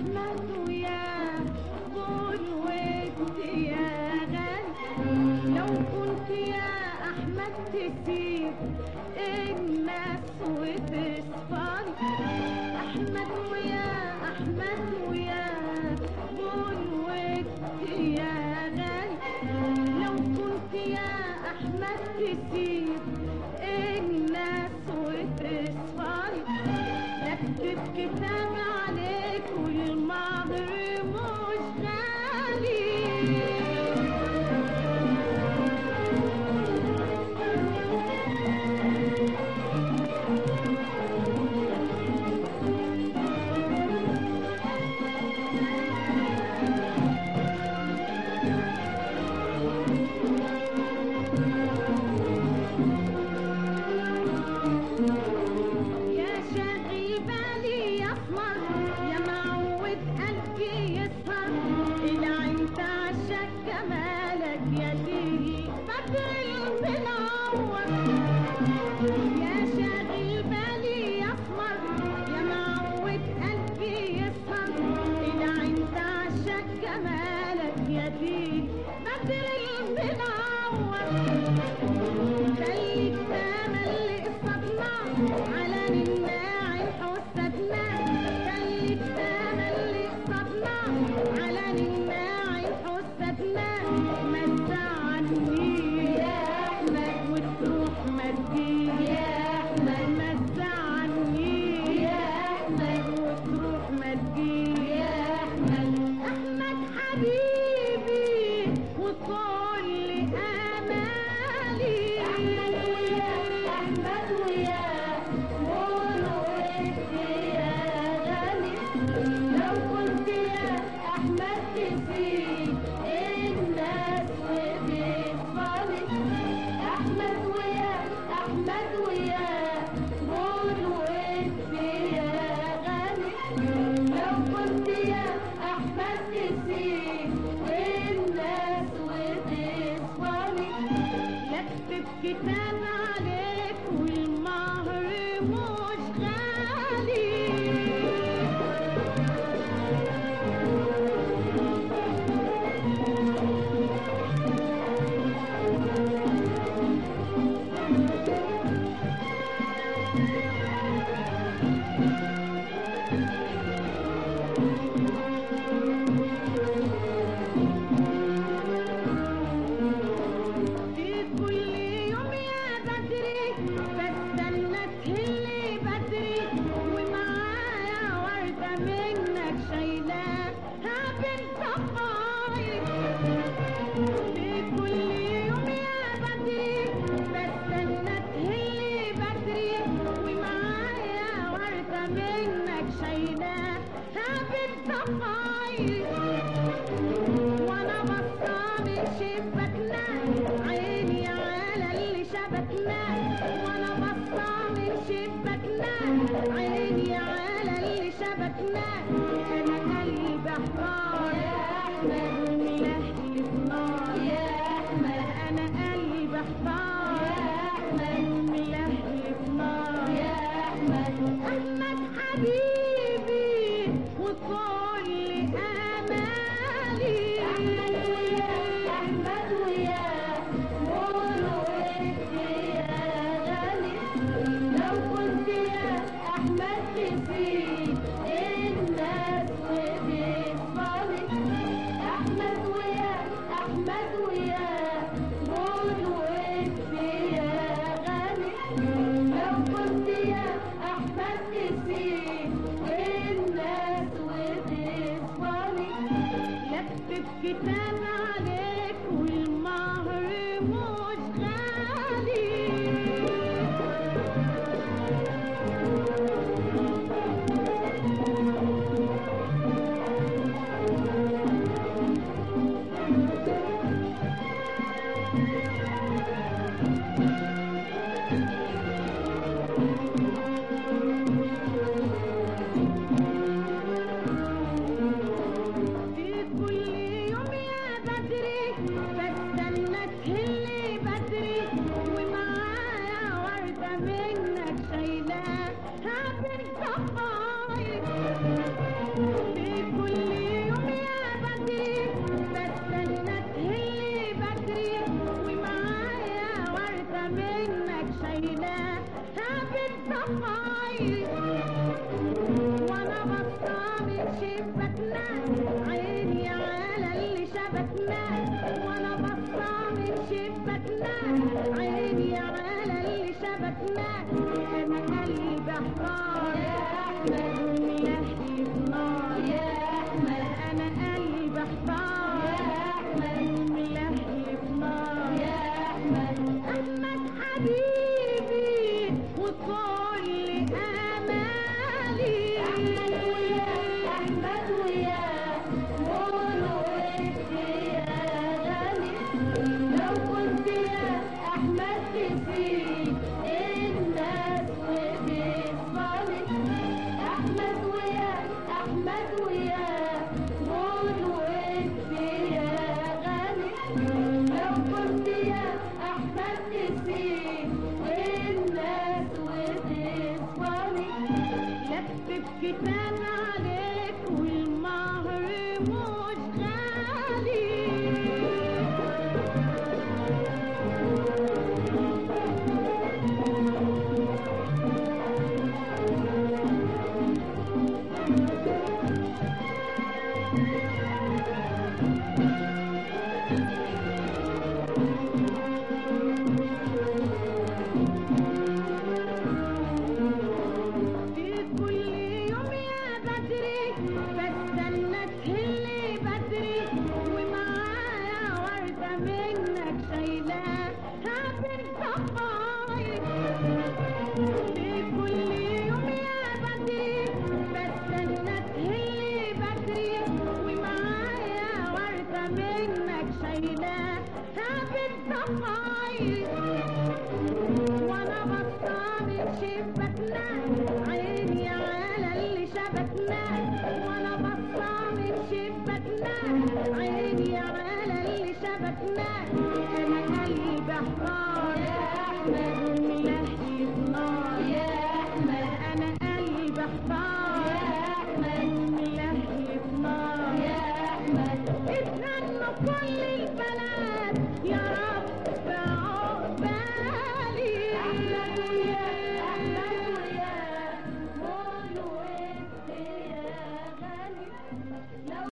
احمد ويا قدوة يا غالي لو كنت يا احمد تسيب الناس وتصفر احمد ويا احمد ويا قدوة يا غالي لو كنت يا احمد تسيب الناس وتصفر اكتب كتاب عليك والمهر مش غالي يا شاغل بالي يسمر يا معود قلبي يسهر العين تعشق جمالك يا ليه بدر المنور يا شاغل بالي يسمر يا معود قلبي يسهر العين تعشق جمالك يا ليه بدر المنور خليك تملي قصتنا على الناعي حسدنا خليك تملي قصتنا على الناعي حسدنا ما تزعلني يا احمد وتروح ما تجيش يا احمد ما تزعلني يا احمد وتروح ما تجيش يا احمد احمد حبيبي وكل امالي احمد ويا احمد ويا قولوا يا غالي لو كنت يا احمد تسيب الناس وتصفالي احمد ويا احمد ويا قولوا يا غالي لو كنت يا احمد تسيب الناس وتصفالي نكتب كتاب عليك والمهر مش غالي في كل يوم يا بدري بستنى تهلي بدري ومعايا وردة منك شايلاها بنت صفاير في كل يوم يا بدري بستنى تهلي بدري ومعايا وردة منك شايلاها بنت صفاير وانا بصة من شباكنا عيني على اللي شبكنا وانا بصة من شباكنا عيني على اللي شبكنا انا قلبي احمر يا احمد ملهي في نار يا احمد انا قلبي احمر يا احمد ملهي في نار يا احمد احمد حبيبي وكل امالي احمد ويا احمد ويا قولوا يا غالي لو كنت يا احمد تسيب الناس وتصفالي احمد ويا احمد ويا قولوا يا غالي لو كنت يا احمد تسيب الناس وتصفالي نكتب كتاب عليك والمهر مش غالي في كل يوم يا شبكنا عيني على اللي شبكنا وانا بصة من شبكنا عيني على اللي شبكنا انا قلبي احمر يا احمد ملهي نار يا احمد انا قلبي احمر يا احمد ملهي نار يا احمد احمد حبيبي وكل امالي احمد ويا احمد ويا قولوا يا غالي لو كنت يا احمد تسيب الناس وتسمعني احمد ويا احمد ويا قولوا يا غالي لو كنت يا احمد تسيب الناس وتسمعني لفف كتاب عليك والمهر مش غالي في كل يوم يا بدري بستنى تهلي بدري ومعايا وردة منك شايلاها بالصفاير في كل يوم يا بدري بستنى تهلي بدري ومعايا وردة منك شايلاها بالصفاير وانا بصة من شبكنا عيني على اللي شبكنا وانا بصة من شبكنا عيني على اللي شبكنا انا قلبي احمر يا احمد ملهي نار يا احمد انا قلبي احمر يا احمد ملهي نار يا احمد اتهنوا كل